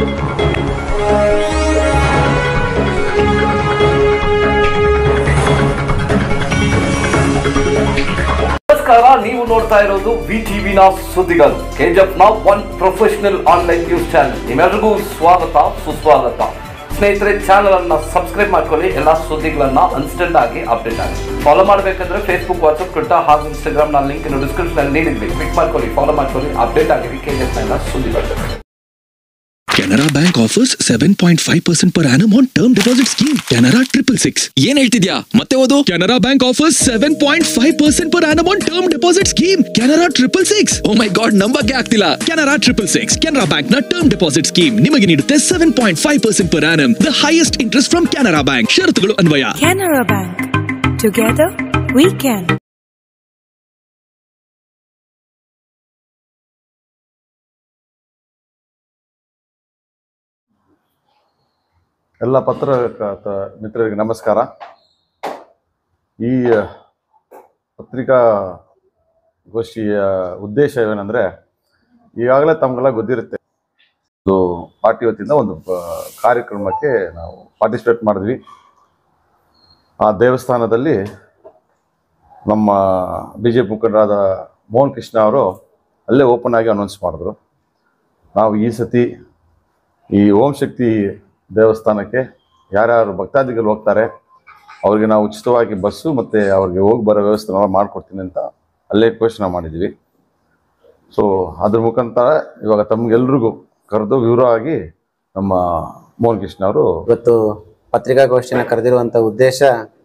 ನಮಸ್ಕಾರ ನೀವು ನೋಡ್ತಾ ಇರೋದು ವಿ ಟಿವಿನ ಸುದ್ದಿಗಳು ಕೆಜಿಎಫ್ ನ one professional online news channel ನಿಮ್ಮೆಲ್ಲರಿಗೂ ಸ್ವಾಗತ ಸುಸ್ವಾಗತ ಸ್ನೇಹಿತರೆ ಚಾನೆಲ್ ಅನ್ನ ಸಬ್ಸ್ಕ್ರೈಬ್ ಮಾಡ್ಕೊಳ್ಳಿ ಎಲ್ಲಾ ಸುದ್ದಿಗಳನ್ನ ಇನ್ಸ್ಟೆಂಟ್ ಆಗಿ ಅಪ್ಡೇಟ್ ಆಗಿ ಫಾಲೋ ಮಾಡಬೇಕಂದ್ರೆ ಫೇಸ್ಬುಕ್ ವಾಟ್ಸ್ಆಪ್ ಟ್ವಿಟರ್ ಹಾಗೂ ಇನ್ಸ್ಟಾಗ್ರಾಮ್ ನ ಲಿಂಕ್ ಡಿಸ್ಕ್ರಿಪ್ಷನ್ ಅಲ್ಲಿ ನೀಡಿದ್ವಿ ಕ್ಲಿಕ್ ಮಾಡ್ಕೊಳ್ಳಿ ಫಾಲೋ ಮಾಡ್ಕೊಳ್ಳಿ ಅಪ್ಡೇಟ್ ಆಗಿರಿ ಕೆಜಿಎಫ್ ನ ಸುದ್ದಿಗಳು Canara bank offers seven point five percent per annum on term deposit scheme Canara triple six ಏನ್ ಹೇಳ್ತಿದ್ಯಾ ಮತ್ತೆ ಓದು Canara bank offers seven point five percent per annum on term deposit scheme Canara triple six oh my God ನಂಬಕ್ಕೆ ಆಗ್ತಿಲ್ಲ Canara triple six Canara bank ನ term deposit scheme ನಿಮಗೆ ನೀಡುತ್ತೆ seven point five percent per annum the highest interest from Canara bank ಷರತ್ತುಗಳು ಅನ್ವಯ Canara Bank. Together, we can. ಎಲ್ಲ ಪತ್ರಕರ್ತ ಮಿತ್ರರಿಗೆ ನಮಸ್ಕಾರ ಈ ಪತ್ರಿಕಾ ಗೋಷ್ಠಿಯ ಉದ್ದೇಶ ಏನೆಂದರೆ ಈಗಾಗಲೇ ತಮಗೆಲ್ಲ ಗೊತ್ತಿರುತ್ತೆ ಒಂದು ಪಾರ್ಟಿ ವತಿಯಿಂದ ಒಂದು ಪ- ಕಾರ್ಯಕ್ರಮಕ್ಕೆ ನಾವು ಪಾರ್ಟಿಸಿಪೇಟ್ ಮಾಡಿದ್ವಿ ಆ ದೇವಸ್ಥಾನದಲ್ಲಿ ನಮ್ಮ ಬಿ ಜೆ ಪಿ ಮುಖಂಡರಾದ ಮೋಹನ್ ಕೃಷ್ಣ ಅವರು ಅಲ್ಲೇ ಓಪನ್ ಆಗಿ ಅನೌನ್ಸ್ ಮಾಡಿದ್ರು ನಾವು ಈ ಸತಿ ಈ ಓಂ ಶಕ್ತಿ ದೇವಸ್ಥಾನಕ್ಕೆ ಯಾರ್ಯಾರು ಭಕ್ತಾದಿಗಳು ಹೋಗ್ತಾರೆ ಅವ್ರಿಗೆ ನಾವು ಉಚಿತವಾಗಿ ಬಸ್ಸು ಮತ್ತು ಅವ್ರಿಗೆ ಹೋಗಿ ಬರೋ ವ್ಯವಸ್ಥೆ ನಾವು ಮಾಡಿಕೊಡ್ತೀನಿ ಅಂತ ಅಲ್ಲೇ ಘೋಷಣೆ ಮಾಡಿದ್ವಿ ಸೊ ಅದ್ರ ಮುಖಾಂತರ ಇವಾಗ ತಮಗೆಲ್ರಿಗೂ ಕರೆದು ವಿವರವಾಗಿ ನಮ್ಮ ಮೋಹನ್ ಕೃಷ್ಣ ಅವರು ಇವತ್ತು ಪತ್ರಿಕಾಗೋಷ್ಠಿನ ಕರೆದಿರುವಂಥ ಉದ್ದೇಶ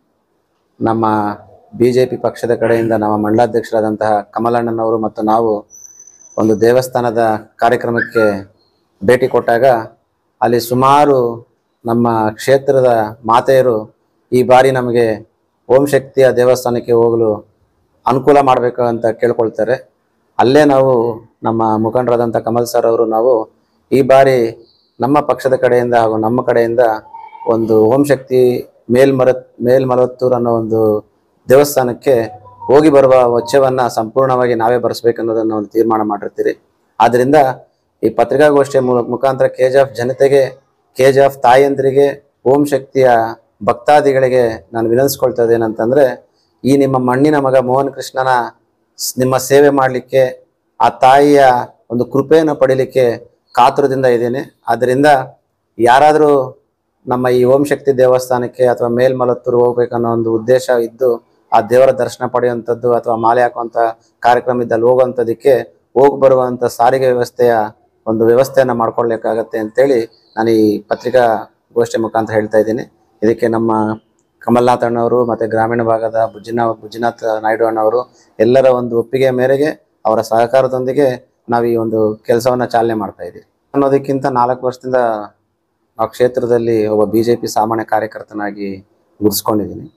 ನಮ್ಮ ಬಿ ಜೆ ಪಿ ಪಕ್ಷದ ಕಡೆಯಿಂದ ನಮ್ಮ ಮಂಡಲಾಧ್ಯಕ್ಷರಾದಂತಹ ಕಮಲಣ್ಣನವರು ಮತ್ತು ನಾವು ಒಂದು ದೇವಸ್ಥಾನದ ಕಾರ್ಯಕ್ರಮಕ್ಕೆ ಭೇಟಿ ಕೊಟ್ಟಾಗ ಅಲ್ಲಿ ಸುಮಾರು ನಮ್ಮ ಕ್ಷೇತ್ರದ ಮಾತೆಯರು ಈ ಬಾರಿ ನಮಗೆ ಓಂ ಶಕ್ತಿಯ ದೇವಸ್ಥಾನಕ್ಕೆ ಹೋಗಲು ಅನುಕೂಲ ಮಾಡಬೇಕು ಅಂತ ಕೇಳ್ಕೊಳ್ತಾರೆ ಅಲ್ಲೇ ನಾವು ನಮ್ಮ ಮುಖಂಡರಾದಂಥ ಕಮಲ್ ಸರ್ ಅವರು ನಾವು ಈ ಬಾರಿ ನಮ್ಮ ಪಕ್ಷದ ಕಡೆಯಿಂದ ಹಾಗೂ ನಮ್ಮ ಕಡೆಯಿಂದ ಒಂದು ಓಂ ಶಕ್ತಿ ಮೇಲ್ಮರ ಮೇಲ್ಮಲತ್ತೂರ್ ಅನ್ನೋ ಒಂದು ದೇವಸ್ಥಾನಕ್ಕೆ ಹೋಗಿ ಬರುವ ವೆಚ್ಚವನ್ನು ಸಂಪೂರ್ಣವಾಗಿ ನಾವೇ ಭರಿಸ್ಬೇಕನ್ನೋದನ್ನು ಒಂದು ತೀರ್ಮಾನ ಮಾಡಿರ್ತೀರಿ ಆದ್ದರಿಂದ ಈ ಪತ್ರಿಕಾಗೋಷ್ಠಿಯ ಮು- ಮುಖಾಂತರ ಕೆ ಜಿ ಎಫ್ ಜನತೆಗೆ ಕೆ ಜಿ ಎಫ್ ತಾಯಂದಿರಿಗೆ ಓಂ ಶಕ್ತಿಯ ಭಕ್ತಾದಿಗಳಿಗೆ ನಾನು ವಿನಂತಿಸ್ಕೊಳ್ತಾ ಇದ್ದೇನಂತಂದರೆ ಈ ನಿಮ್ಮ ಮಣ್ಣಿನ ಮಗ ಮೋಹನ್ ಕೃಷ್ಣನ ಸ್- ನಿಮ್ಮ ಸೇವೆ ಮಾಡಲಿಕ್ಕೆ ಆ ತಾಯಿಯ ಒಂದು ಕೃಪೆಯನ್ನು ಪಡೀಲಿಕ್ಕೆ ಕಾತುರದಿಂದ ಇದ್ದೇನೆ ಆದ್ದರಿಂದ ಯಾರಾದರೂ ನಮ್ಮ ಈ ಓಂ ಶಕ್ತಿ ದೇವಸ್ಥಾನಕ್ಕೆ ಅಥವಾ ಮೇಲ್ಮಲತ್ತೂರು ಹೋಗ್ಬೇಕನ್ನೋ ಒಂದು ಉದ್ದೇಶ ಇದ್ದು ಆ ದೇವರ ದರ್ಶನ ಪಡೆಯುವಂಥದ್ದು ಅಥವಾ ಮಾಲೆ ಹಾಕುವಂಥ ಕಾರ್ಯಕ್ರಮ ಇದ್ದಲ್ಲಿ ಹೋಗುವಂಥದ್ದಕ್ಕೆ ಹೋಗಿ ಬರುವಂಥ ಸಾರಿಗೆ ವ್ಯವಸ್ಥೆಯ ಒಂದು ವ್ಯವಸ್ಥೆಯನ್ನು ಮಾಡ್ಕೊಳ್ಲಿಕ್ಕಾಗತ್ತೆ ಅಂತೇಳಿ ನಾನು ಈ ಪತ್ರಿಕಾ ಗೋಷ್ಠಿ ಮುಖಾಂತರ ಹೇಳ್ತಾ ಇದ್ದೀನಿ ಇದಕ್ಕೆ ನಮ್ಮ ಕಮಲ್ನಾಥ್ ಅಣ್ಣವರು ಮತ್ತು ಗ್ರಾಮೀಣ ಭಾಗದ ಬುಜ್ಜಿನ ಬುಜ್ಜಿನಾಥ್ ನಾಯ್ಡು ಅಣ್ಣವರು ಎಲ್ಲರ ಒಂದು ಒಪ್ಪಿಗೆ ಮೇರೆಗೆ ಅವರ ಸಹಕಾರದೊಂದಿಗೆ ನಾವು ಈ ಒಂದು ಕೆಲಸವನ್ನು ಚಾಲನೆ ಮಾಡ್ತಾ ಇದ್ದೀವಿ ಅನ್ನೋದಕ್ಕಿಂತ ನಾಲ್ಕು ವರ್ಷದಿಂದ ನಾವು ಕ್ಷೇತ್ರದಲ್ಲಿ ಒಬ್ಬ ಬಿ ಜೆ ಪಿ ಸಾಮಾನ್ಯ ಕಾರ್ಯಕರ್ತನಾಗಿ ಗುರುಸ್ಕೊಂಡಿದ್ದೀನಿ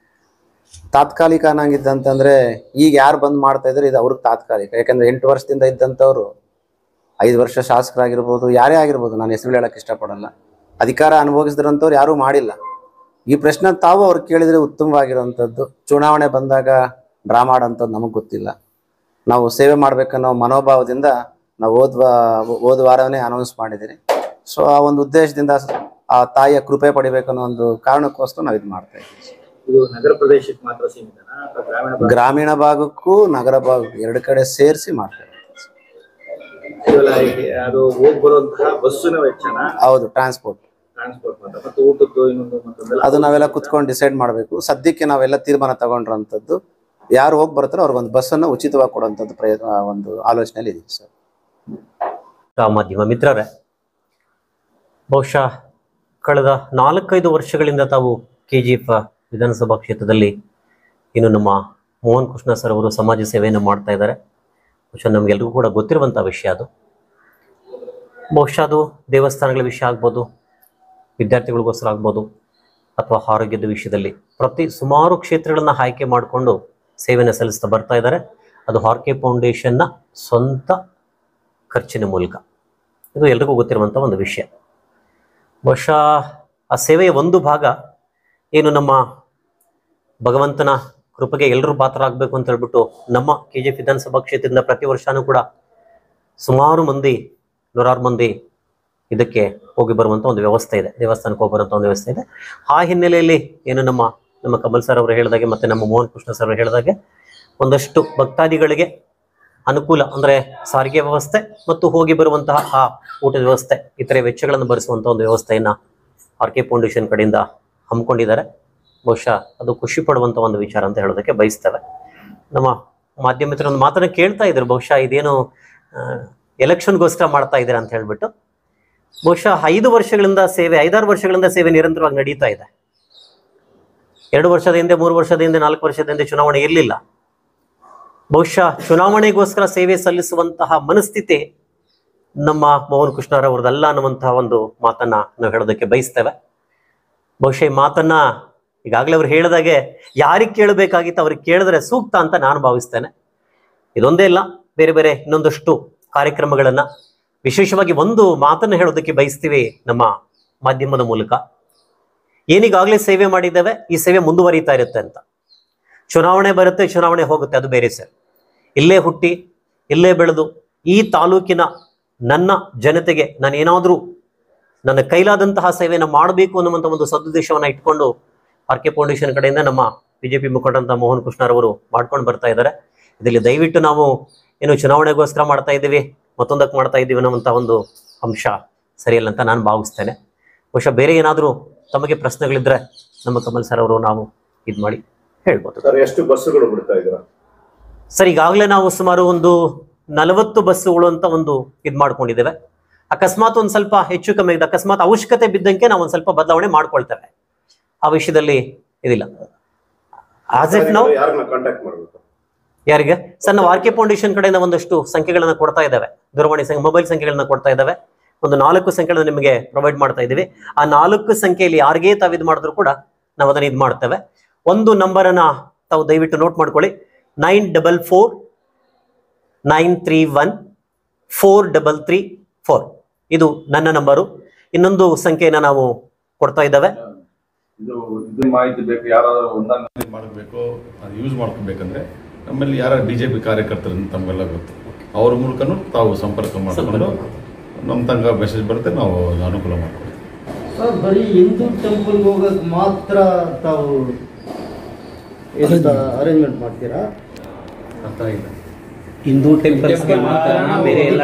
ತಾತ್ಕಾಲಿಕ ಅನ್ನಂಗಿದ್ದಂತಂದ್ರೆ ಈಗ ಯಾರು ಬಂದ್ ಮಾಡ್ತಾ ಇದ್ರೆ ಇದು ಅವ್ರಿಗೆ ತಾತ್ಕಾಲಿಕ ಯಾಕಂದ್ರೆ ಎಂಟು ವರ್ಷದಿಂದ ಇದ್ದಂಥವ್ರು ಐದು ವರ್ಷ ಶಾಸಕರಾಗಿರ್ಬೋದು ಯಾರೇ ಆಗಿರ್ಬೋದು ನಾನು ಹೆಸರು ಹೇಳಕ್ಕೆ ಇಷ್ಟಪಡಲ್ಲ ಅಧಿಕಾರ ಅನುಭವಿಸಿದ್ರಂಥವ್ರು ಯಾರೂ ಮಾಡಿಲ್ಲ ಈ ಪ್ರಶ್ನೆ ತಾವು ಅವ್ರು ಕೇಳಿದ್ರೆ ಉತ್ತಮವಾಗಿರುವಂಥದ್ದು ಚುನಾವಣೆ ಬಂದಾಗ ಡ್ರಾ ಮಾಡೋಂಥದ್ದು ನಮಗೆ ಗೊತ್ತಿಲ್ಲ ನಾವು ಸೇವೆ ಮಾಡ್ಬೇಕನ್ನೋ ಮನೋಭಾವದಿಂದ ನಾವು ಹೋದ ಹೋದ ವಾರವೇ ಅನೌನ್ಸ್ ಮಾಡಿದ್ದೀರಿ ಸೊ ಆ ಒಂದು ಉದ್ದೇಶದಿಂದ ಆ ತಾಯಿಯ ಕೃಪೆ ಪಡಿಬೇಕನ್ನೋ ಒಂದು ಕಾರಣಕ್ಕೋಸ್ಕರ ನಾವು ಇದು ಮಾಡ್ತಾ ಇದ್ದೀವಿ ಇದು ನಗರ ಪ್ರದೇಶಕ್ಕೆ ಮಾತ್ರ ಸೀಮಿತನಾ ಅಥವಾ ಗ್ರಾಮೀಣ ಭಾಗ ಗ್ರಾಮೀಣ ಭಾಗಕ್ಕೂ ನಗರ ಭಾಗಕ್ಕೂ ಎರಡು ಕಡೆ ಸೇರಿಸಿ ಮಾಡ್ತಾ ಇದ್ದೀವಿ ಕೇವಲ ಹೇಗೆ ಅದು ಹೋಗಿ ಬರುವಂತಹ ಬಸ್ಸಿನ ವೆಚ್ಚನ ಹೌದು ಟ್ರಾನ್ಸ್ಪೋರ್ಟ್ ಟ್ರಾನ್ಸ್ಪೋರ್ಟ್ ಮಾತ್ರ ಮತ್ತು ಊಟದ್ದು ಇನ್ನೊಂದು ಮತ್ತೊಂದೆಲ್ಲ ಅದು ನಾವೆಲ್ಲ ಕುತ್ಕೊಂಡು ಡಿಸೈಡ್ ಮಾಡಬೇಕು ಸದ್ಯಕ್ಕೆ ನಾವೆಲ್ಲ ತೀರ್ಮಾನ ತಗೊಂಡ್ರಂಥದ್ದು ಯಾರು ಹೋಗಿ ಬರ್ತಾರೋ ಅವ್ರಿಗೊಂದು ಬಸ್ಸನ್ನು ಉಚಿತವಾಗಿ ಕೊಡುವಂಥದ್ದು ಪ್ರಯತ್ನ ಒಂದು ಆಲೋಚನೆಯಲ್ಲಿ ಇದೀವಿ ಸರ್ ಆ ಮಾಧ್ಯಮ ಮಿತ್ರರೇ ಬಹುಶಃ ಕಳೆದ ನಾಲ್ಕೈದು ವರ್ಷಗಳಿಂದ ತಾವು ಕೆ ಜಿ ಎಫ್ ವಿಧಾನಸಭಾ ಕ್ಷೇತ್ರದಲ್ಲಿ ಇನ್ನು ನಮ್ಮ ಮೋಹನ್ ಕೃಷ್ಣ ಸರ್ ಅವರು ಸಮಾಜ ಸೇವೆಯನ್ನು ಮಾಡ್ತಾ ಇದ್ದಾರೆ ಬಹುಶಃ ನಮಗೆಲ್ರಿಗೂ ಕೂಡ ಗೊತ್ತಿರುವಂಥ ವಿಷಯ ಅದು ಬಹುಶಃ ಅದು ದೇವಸ್ಥಾನಗಳ ವಿಷಯ ಆಗ್ಬೋದು ವಿದ್ಯಾರ್ಥಿಗಳಿಗೋಸ್ಕರ ಆಗ್ಬೋದು ಅಥವಾ ಆರೋಗ್ಯದ ವಿಷಯದಲ್ಲಿ ಪ್ರತಿ ಸುಮಾರು ಕ್ಷೇತ್ರಗಳನ್ನ ಆಯ್ಕೆ ಮಾಡಿಕೊಂಡು ಸೇವೆಯನ್ನು ಸಲ್ಲಿಸ್ತಾ ಬರ್ತಾ ಇದ್ದಾರೆ ಅದು ಹಾರ್ಕೆ ಫೌಂಡೇಶನ್ನ ಸ್ವಂತ ಖರ್ಚಿನ ಮೂಲಕ ಇದು ಎಲ್ರಿಗೂ ಗೊತ್ತಿರುವಂಥ ಒಂದು ವಿಷಯ ಬಹುಶಃ ಆ ಸೇವೆಯ ಒಂದು ಭಾಗ ಏನು ನಮ್ಮ ಭಗವಂತನ ಕೃಪೆಗೆ ಎಲ್ಲರೂ ಪಾತ್ರರಾಗಬೇಕು ಅಂತ ಹೇಳ್ಬಿಟ್ಟು ನಮ್ಮ ಕೆ ಜಿ ಎಫ್ ವಿಧಾನಸಭಾ ಕ್ಷೇತ್ರದಿಂದ ಪ್ರತಿ ವರ್ಷನೂ ಕೂಡ ಸುಮಾರು ಮಂದಿ ನೂರಾರು ಮಂದಿ ಇದಕ್ಕೆ ಹೋಗಿ ಬರುವಂತ ಒಂದು ವ್ಯವಸ್ಥೆ ಇದೆ ದೇವಸ್ಥಾನಕ್ಕೆ ಹೋಗಿ ಬರುವಂತ ಒಂದು ವ್ಯವಸ್ಥೆ ಇದೆ ಆ ಹಿನ್ನೆಲೆಯಲ್ಲಿ ಏನು ನಮ್ಮ ನಮ್ಮ ಕಮಲ್ ಸರ್ ಅವರು ಹೇಳಿದಾಗೆ ಮತ್ತೆ ನಮ್ಮ ಮೋಹನ್ ಕೃಷ್ಣ ಸರ್ ಅವರು ಹೇಳಿದಾಗೆ ಒಂದಷ್ಟು ಭಕ್ತಾದಿಗಳಿಗೆ ಅನುಕೂಲ ಅಂದ್ರೆ ಸಾರಿಗೆ ವ್ಯವಸ್ಥೆ ಮತ್ತು ಹೋಗಿ ಬರುವಂತಹ ಆ ಊಟದ ವ್ಯವಸ್ಥೆ ಇತರೆ ವೆಚ್ಚಗಳನ್ನು ಭರಿಸುವಂತ ಒಂದು ವ್ಯವಸ್ಥೆಯನ್ನ ಆರ್ ಕೆ ಫೌಂಡೇಶನ್ ಕಡೆಯಿಂದ ಹಮ್ಮಿಕೊಂಡಿದ್ದಾರೆ ಬಹುಶಃ ಅದು ಖುಷಿ ಪಡುವಂತ ಒಂದು ವಿಚಾರ ಅಂತ ಹೇಳೋದಕ್ಕೆ ಬಯಸ್ತೇವೆ ನಮ್ಮ ಮಾಧ್ಯಮ ಮಿತ್ರರು ಒಂದು ಮಾತನ್ನ ಕೇಳ್ತಾ ಇದ್ರು ಬಹುಶಃ ಇದೇನು ಎಲೆಕ್ಷನ್ಗೋಸ್ಕರ ಮಾಡ್ತಾ ಇದ್ದೀರಾ ಅಂತ ಹೇಳ್ಬಿಟ್ಟು ಬಹುಶಃ ಐದು ವರ್ಷಗಳಿಂದ ಸೇವೆ ಐದಾರು ವರ್ಷಗಳಿಂದ ಸೇವೆ ನಿರಂತರವಾಗಿ ನಡೀತಾ ಇದೆ ಎರಡು ವರ್ಷದ ಹಿಂದೆ ಮೂರು ವರ್ಷದ ಹಿಂದೆ ನಾಲ್ಕು ವರ್ಷದ ಹಿಂದೆ ಚುನಾವಣೆ ಇರಲಿಲ್ಲ ಬಹುಶಃ ಚುನಾವಣೆಗೋಸ್ಕರ ಸೇವೆ ಸಲ್ಲಿಸುವಂತಹ ಮನಸ್ಥಿತಿ ನಮ್ಮ ಮೋಹನ್ ಕೃಷ್ಣರವ್ರದ್ದಲ್ಲ ಅನ್ನುವಂತಹ ಒಂದು ಮಾತನ್ನ ನಾವು ಹೇಳೋದಕ್ಕೆ ಬಯಸ್ತೇವೆ ಬಹುಶಃ ಈ ಮಾತನ್ನ ಈಗಾಗಲೇ ಅವ್ರು ಹೇಳಿದಾಗೆ ಯಾರಿಗೆ ಕೇಳಬೇಕಾಗಿತ್ತು ಅವ್ರಿಗೆ ಕೇಳಿದ್ರೆ ಸೂಕ್ತ ಅಂತ ನಾನು ಭಾವಿಸ್ತೇನೆ ಇದೊಂದೇ ಇಲ್ಲ ಬೇರೆ ಬೇರೆ ಇನ್ನೊಂದಷ್ಟು ಕಾರ್ಯಕ್ರಮಗಳನ್ನ ವಿಶೇಷವಾಗಿ ಒಂದು ಮಾತನ್ನ ಹೇಳೋದಕ್ಕೆ ಬಯಸ್ತೀವಿ ನಮ್ಮ ಮಾಧ್ಯಮದ ಮೂಲಕ ಏನೀಗಾಗಲೇ ಸೇವೆ ಮಾಡಿದ್ದೇವೆ ಈ ಸೇವೆ ಮುಂದುವರಿತಾ ಇರುತ್ತೆ ಅಂತ ಚುನಾವಣೆ ಬರುತ್ತೆ ಚುನಾವಣೆ ಹೋಗುತ್ತೆ ಅದು ಬೇರೆ ಸರ್ ಇಲ್ಲೇ ಹುಟ್ಟಿ ಇಲ್ಲೇ ಬೆಳೆದು ಈ ತಾಲೂಕಿನ ನನ್ನ ಜನತೆಗೆ ನಾನು ಏನಾದರೂ ನನ್ನ ಕೈಲಾದಂತಹ ಸೇವೆಯನ್ನು ಮಾಡಬೇಕು ಅನ್ನುವಂಥ ಒಂದು ಸದುದ್ದೇಶವನ್ನ ಇಟ್ಕೊಂಡು ಆರ್ ಕೆ ಫೌಂಡೇಶನ್ ಕಡೆಯಿಂದ ನಮ್ಮ ಬಿಜೆಪಿ ಮುಖಂಡಂತ ಮೋಹನ್ ಕೃಷ್ಣರವರು ಮಾಡ್ಕೊಂಡು ಬರ್ತಾ ಇದ್ದಾರೆ ಇದರಲ್ಲಿ ದಯವಿಟ್ಟು ನಾವು ಏನು ಚುನಾವಣೆಗೋಸ್ಕರ ಮಾಡ್ತಾ ಇದ್ದೀವಿ ಮತ್ತೊಂದಕ್ಕೆ ಮಾಡ್ತಾ ಇದ್ದೀವಿ ಅನ್ನುವಂಥ ಒಂದು ಅಂಶ ಸರಿಯಲ್ಲ ಅಂತ ನಾನು ಭಾವಿಸ್ತೇನೆ ಬಹುಶಃ ಬೇರೆ ಏನಾದರೂ ತಮಗೆ ಪ್ರಶ್ನೆಗಳಿದ್ರೆ ನಮ್ಮ ಕಮಲ್ ಸರ್ ಅವರು ನಾವು ಇದು ಮಾಡಿ ಹೇಳ್ಬೋದು ಸರ್ ಎಷ್ಟು ಬಸ್ಸುಗಳು ಬಿಡ್ತಾ ಇದ್ದೀರಾ ಸರ್ ಈಗಾಗಲೇ ನಾವು ಸುಮಾರು ಒಂದು ನಲವತ್ತು ಬಸ್ಸುಗಳು ಅಂತ ಒಂದು ಇದು ಮಾಡ್ಕೊಂಡಿದ್ದೇವೆ ಅಕಸ್ಮಾತ್ ಒಂದು ಸ್ವಲ್ಪ ಹೆಚ್ಚು ಕಮ್ಮಿ ಇದೆ ಅಕಸ್ಮಾತ್ ಅವಶ್ಯಕತೆ ಬಿದ್ದಂಗೆ ನಾವು ಒಂದು ಸ್ವಲ್ಪ ಬದಲಾವಣೆ ಮಾಡ್ಕೊಳ್ತೇವೆ ಆ ವಿಷಯದಲ್ಲಿ ಇದಿಲ್ಲ ಆಸ್ ಇಫ್ ನಾವು ಯಾರನ್ನ ಕಾಂಟ್ಯಾಕ್ಟ್ ಮಾಡಬೇಕು ಯಾರಿಗೆ ಸರ್ ನಾವು ಆರ್ ಕೆ ಫೌಂಡೇಶನ್ ಕಡೆಯಿಂದ ಒಂದಷ್ಟು ಸಂಖ್ಯೆಗಳನ್ನ ಕೊಡ್ತಾ ಇದ್ದಾವೆ ದೂರವಾಣಿ ಸಂಖ್ಯೆ ಮೊಬೈಲ್ ಸಂಖ್ಯೆಗಳನ್ನ ಕೊಡ್ತಾ ಇದ್ದಾವೆ ಒಂದು ನಾಲ್ಕು ಸಂಖ್ಯೆಗಳನ್ನ ನಿಮಗೆ ಪ್ರೊವೈಡ್ ಮಾಡ್ತಾ ಇದ್ದೀವಿ ಆ ನಾಲ್ಕು ಸಂಖ್ಯೆಯಲ್ಲಿ ಯಾರಿಗೇ ತಾವು ಇದು ಮಾಡಿದ್ರು ಕೂಡ ನಾವು ಅದನ್ನ ಇದು ಮಾಡ್ತೇವೆ ಒಂದು ನಂಬರನ್ನ ತಾವು ದಯವಿಟ್ಟು ನೋಟ್ ಮಾಡ್ಕೊಳ್ಳಿ nine double four nine three one four double three four ಇದು ನನ್ನ ನಂಬರು ಇನ್ನೊಂದು ಸಂಖ್ಯೆಯನ್ನ ನಾವು ಕೊಡ್ತಾ ಇದ್ದಾವೆ ಇದು ಇದು ಮಾಹಿತಿ ಬೇಕು ಯಾರಾದ್ರೂ ಒಂದನ್ನು ಮಾಡಬೇಕು ಅದು ಯೂಸ್ ಮಾಡ್ಕೋಬೇಕಂದ್ರೆ ನಮ್ಮಲ್ಲಿ ಯಾರ ಬಿ ಜೆ ಪಿ ಕಾರ್ಯಕರ್ತರಿಂದ ತಮಗೆಲ್ಲ ಗೊತ್ತು ಅವ್ರ ಮೂಲಕನೂ ತಾವು ಸಂಪರ್ಕ ಮಾಡಿಕೊಂಡು ನಮ್ಮ ತಂಗ ಮೆಸೇಜ್ ಬರುತ್ತೆ ನಾವು ಅನುಕೂಲ ಮಾಡ್ಕೊಡ್ತೀವಿ ಸರ್ ಬರೀ ಹಿಂದೂ ಟೆಂಪಲ್ ಹೋಗಕ್ ಮಾತ್ರ ತಾವು ಅರೇಂಜ್ಮೆಂಟ್ ಮಾಡ್ತೀರಾ ಹಿಂದೂ ಟೆಂಪಲ್ಸ್ಗೆ ಮಾತ್ರ ಬೇರೆ ಎಲ್ಲ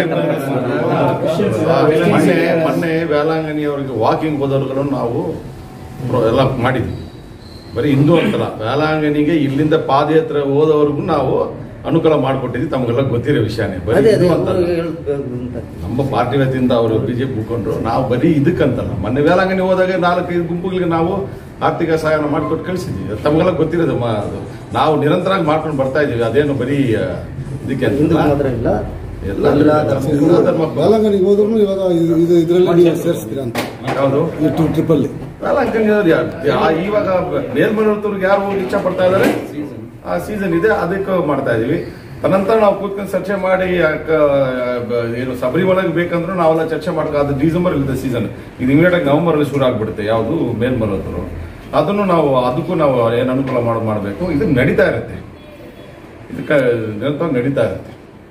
ಮೊನ್ನೆ ಮೊನ್ನೆ ವೇಲಾಂಗಣಿ ಅವರಿಗೆ ವಾಕಿಂಗ್ ಹೋದವ್ರಿಗೂ ನಾವು ಪ್ರೋ- ಎಲ್ಲ ಮಾಡಿದ್ವಿ ಬರೀ ಹಿಂದೂ ಅಂತಲ್ಲ ವೇಲಾಂಗಣಿಗೆ ಇಲ್ಲಿಂದ ಪಾದಯಾತ್ರೆ ಹೋದವ್ರಿಗೂ ನಾವು ಅನುಕೂಲ ಮಾಡಿಕೊಟ್ಟಿದ್ವಿ ತಮಗೆಲ್ಲ ಗೊತ್ತಿರೋ ವಿಷಯನೇ ಬರೀ ಅದೇ ಅದೇ ಹಿಂದೂ ಅಂತಲ್ಲ ಅವ್ರಿಗೆ ಹೇಳ್ಬೇಕು ಅಂತ ನಮ್ಮ ಪಾರ್ಟಿ ವತಿಯಿಂದ ಅವರು ಬಿಜೆಪಿ ಮುಖಂಡರು ನಾವು ಬರೀ ಇದಕ್ಕಂತಲ್ಲ ಮೊನ್ನೆ ವೇಲಾಂಗಣಿ ಹೋದಾಗ ನಾಲ್ಕೈದು ಗುಂಪುಗಳಿಗೆ ನಾವು ಆರ್ಥಿಕ ಸಹಾಯನ ಮಾಡಿಕೊಟ್ಟು ಕಳಿಸಿದ್ವಿ ಅದು ತಮಗೆಲ್ಲ ಗೊತ್ತಿರೋದು ಮ- ಅದು. ನಾವು ನಿರಂತರವಾಗಿ ಮಾಡ್ಕೊಂಡು ಬರ್ತಾ ಇದೀವಿ ಅದೇನು ಬರೀ ಆ, ಇದಕ್ಕೆ ಹಿಂದೂ ಅಂತಲ್ಲ. ಮಾತ್ರ ಇಲ್ಲ ಎಲ್ಲ ಎಲ್ಲ ಎಲ್ಲ ಧರ್ಮ ಬಾಲಂಗನಿಗೆ ಹೋದ್ರು ಇವಾಗ ಇದು- ಇದು ಇದರಲ್ಲಿ ನೀವು ಸೇರಿಸ್ತೀರಾ ಅಂತ ಯಾವುದು ಈ ಟು ಟ್ರಿಪಲ್ಲಿ ವೇಲಾಂಗಣಿ ಅವ್ರು ಯಾರು ಯಾ- ಇವಾಗ ಮೇಲ್ಮನೆಯವ್ರಿಗೆ ಯಾರು ಹೋಗಿ ಇಚ್ಛೆ ಪಡ್ತಾ ಇದಾರೆ ಆ ಸೀಸನ್ ಇದೆ ಅದಕ್ಕೆ ಮಾಡ್ತಾ ಇದೀವಿ ತದನಂತರ ನಾವು ಕೂತ್ಕೊಂಡು ಚರ್ಚೆ ಮಾಡಿ ಯಾಕ, ಬ- ಏನು ಶಬರಿಮಲೆಗೆ ಬೇಕಂದ್ರೂ ನಾವೆಲ್ಲ ಚರ್ಚೆ ಮಾಡ್ಕೊ ಅದು ಡಿಸೆಂಬರ್ ಇದೆ ಸೀಸನ್ ಇದು ಇಮಿಡಿಯೇಟ್ ಆಗಿ ನವೆಂಬರ್ ಅಲ್ಲಿ ಶುರು ಆಗ್ಬಿಡುತ್ತೆ ಯಾವುದು ಮೇಲ್ಮನೋತ್ತರು ಅದನ್ನು ನಾವು ಅದಕ್ಕೂ ನಾವು ಏನು ಅನುಕೂಲ ಮಾಡಿ ಮಾಡಬೇಕು ಇದು ನಡೀತಾ ಇರುತ್ತೆ ಇದಕ್ಕೆ ನಿರಂತರವಾಗಿ ನಡೀತಾ ಇರುತ್ತೆ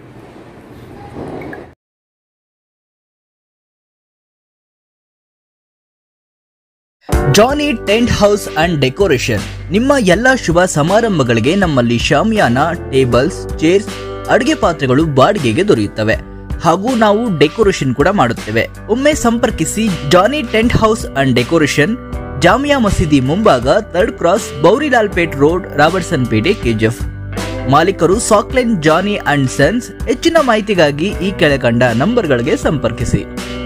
Jani tent house and decoration ನಿಮ್ಮ ಎಲ್ಲ ಶುಭ ಸಮಾರಂಭಗಳಿಗೆ ನಮ್ಮಲ್ಲಿ ಶಾಮಿಯಾನ ಟೇಬಲ್ಸ್ ಚೇರ್ಸ್ ಅಡುಗೆ ಪಾತ್ರೆಗಳು ಬಾಡಿಗೆಗೆ ದೊರೆಯುತ್ತವೆ ಹಾಗೂ ನಾವು ಡೆಕೋರೇಷನ್ ಕೂಡ ಮಾಡುತ್ತೇವೆ ಒಮ್ಮೆ ಸಂಪರ್ಕಿಸಿ Jani tent house and decoration Jamia ಮಸೀದಿ ಮುಂಭಾಗ third cross Bowrilalpet road Robertsonpet KGF ಮಾಲೀಕರು ಸಾಕ್ಲೆನ್ ಜಾನಿ ಅಂಡ್ ಸನ್ಸ್ ಹೆಚ್ಚಿನ ಮಾಹಿತಿಗಾಗಿ ಈ ಕೆಳಕಂಡ ನಂಬರ್ಗಳಿಗೆ ಸಂಪರ್ಕಿಸಿ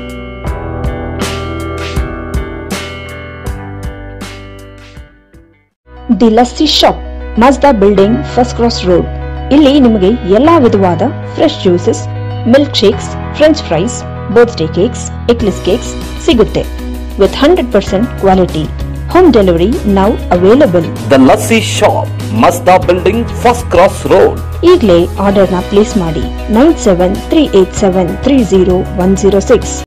the lassi shop Mazda building first cross road ಇಲ್ಲಿ ನಿಮಗೆ ಎಲ್ಲಾ ವಿಧವಾದ fresh juices milk shakes french fries birthday cakes eclairs cakes ಸಿಗುತ್ತೆ with hundred percent quality home delivery now available the lassi shop Mazda building first cross road ಈಗಲೇ ಆರ್ಡರ್ನ place ಮಾಡಿ nine seven three eight seven three zero one zero six